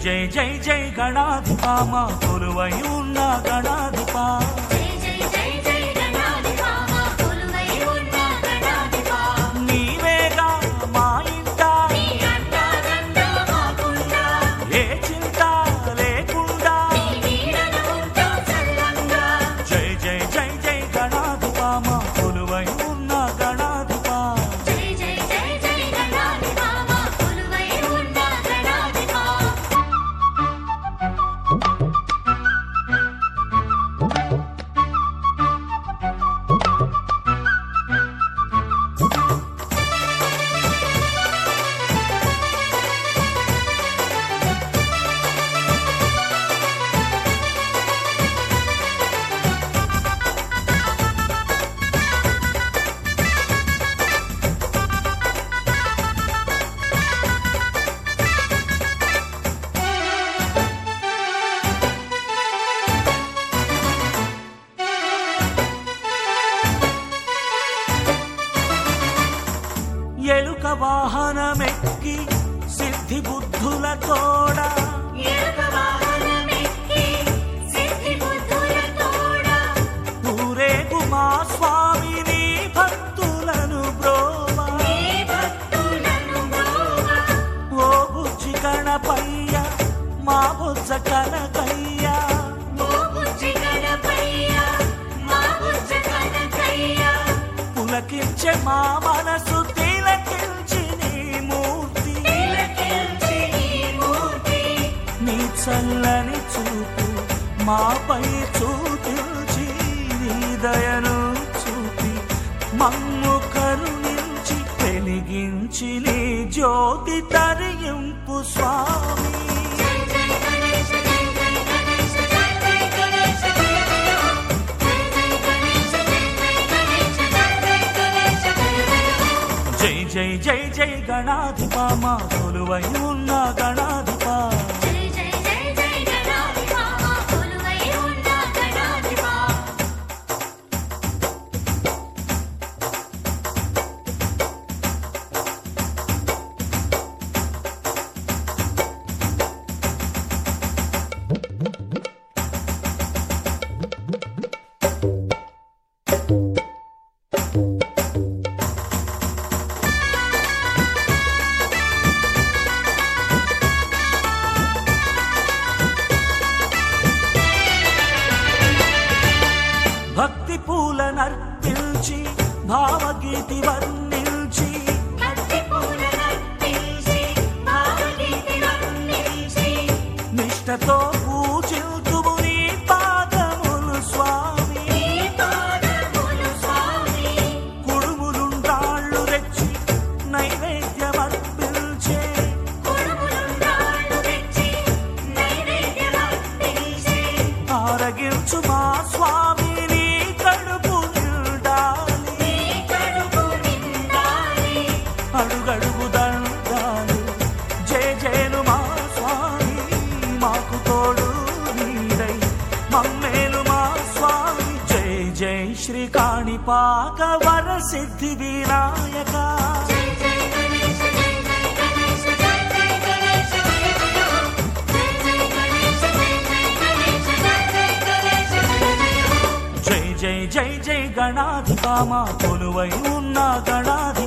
జై జై జై గణాధిపా మా కొలువై ఉన్న గణాధిపా జై జై జై జై గణాధిపా మా కొలువై ఉన్న గణాధిపా నీవేగా మా ఇంట నీ అండదండ మాకుండా ఏ చింత లేకుండా నీ నీడన ఉంటాం చల్లంగా జై జై జై జై గణాధిపా మా కొలువై ఉన్న గణాధిపా జై జై జై జై గణాధిపా మా కొలువై ఉన్న గణాధిపా ఎలుక వాహనమెక్కి సిద్ధి బుద్ధుల తోడ ఎరుక వాహనమెక్కి సిద్ధి బుద్ధుల తోడ ఊరేగు మా స్వామిని భక్తులను బ్రోవా నీ భక్తులను బ్రోవ ఓ బుజ్జి గణపయ్య మా బుజ్జ కనకయ్య ఓ బుజ్జి గణపయ్య మా బుజ్జ కనకయ్య పులకించే మా మనసు తిలకించి నీ మూర్తి తిలకించి నీ మూర్తి నీ చల్లని చూపు మాపై చూపించి నీ దయను చూపి మమ్ము కరుణించి వెలిగించి నీ జ్యోతి తరింపు స్వామి జై జై గణేశ జై జై గణేశ జై జై గణేశ జయ జయ హో జై జై గణేశ జై జై గణేశ జై జై గణేశ జయ జయ హో జై జై జై జై గణాధిపా మా కొలువై ఉన్న గణాధిపా జై జై జై జై గణాధిపా మా కొలువై ఉన్న గణాధిపా భక్తి పూలనర్పించి భావగీతి వర్ణించి భక్తి పూలనర్పించి భావగీతి వర్ణించి నిష్టతో పూజిల్తుము నీ పాదములు స్వామి నీ పాదములు స్వామి కుడుములుండాళ్ళు రెచ్చి నైవేద్యమర్పించే కొడుములుండాళ్ళు తెచ్చి నైవేద్యమర్పించి ఆరగించు మా స్వామి నీ కడుపు నిండాలి నీ కడుపు నిండాలి అడుగడుగు దండాలు జయ జయను మా స్వామి మాకు తోడు నీడై మమ్మేలు మా స్వామి జయ జయ శ్రీ కాణిపాక వర సిద్ధి వినాయక జై జై గణేశ జై జై గణేశ జై జై గణేశ జయ జయ హో జై జై గణేశ జై జై గణేశ జై జై గణేశ జయ జయ హో జై జై జై జై గణాధిపా మా కొలువై ఉన్న గణాధిపా